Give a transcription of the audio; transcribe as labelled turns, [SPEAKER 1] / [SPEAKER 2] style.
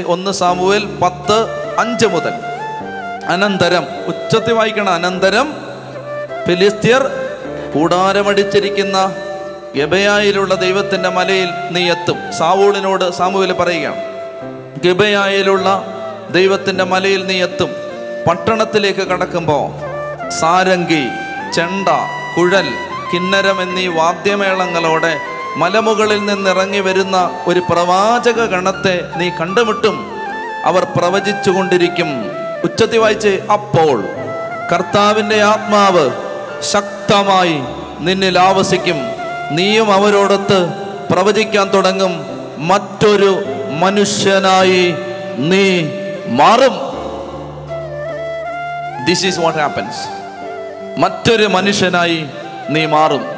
[SPEAKER 1] ഒന്ന് സാമുവേൽ പത്ത് അഞ്ച് മുതൽ അനന്തരം ഉച്ചത്തിൽ വായിക്കണം അനന്തരം ഫിലിസ്തീർ കൂടാരമടിച്ചിരിക്കുന്ന ഗബയായിലുള്ള ദൈവത്തിൻ്റെ മലയിൽ നീ എത്തും സാവൂളിനോട് സാമുവേൽ പറയുകയാണ് ഗബയായിലുള്ള ദൈവത്തിൻ്റെ മലയിൽ നീ എത്തും പട്ടണത്തിലേക്ക് കടക്കുമ്പോൾ സാരംഗി ചെണ്ട കുഴൽ കിന്നരം എന്നീ വാദ്യമേളങ്ങളോടെ മലമുകളിൽ നിന്നിറങ്ങി വരുന്ന ഒരു പ്രവാചക ഗണത്തെ നീ കണ്ടുമുട്ടും അവർ പ്രവചിച്ചു കൊണ്ടിരിക്കും ഉച്ചത്തി വായിച്ച് അപ്പോൾ കർത്താവിൻ്റെ ആത്മാവ് ശക്തമായി നിന്നിൽ ആവസിക്കും നീയും അവരോടൊത്ത് പ്രവചിക്കാൻ തുടങ്ങും മറ്റൊരു മനുഷ്യനായി നീ മാറും ദിസ് ഈസ് വാട്ട് ഹാപ്പൻസ് മറ്റൊരു മനുഷ്യനായി നീ മാറും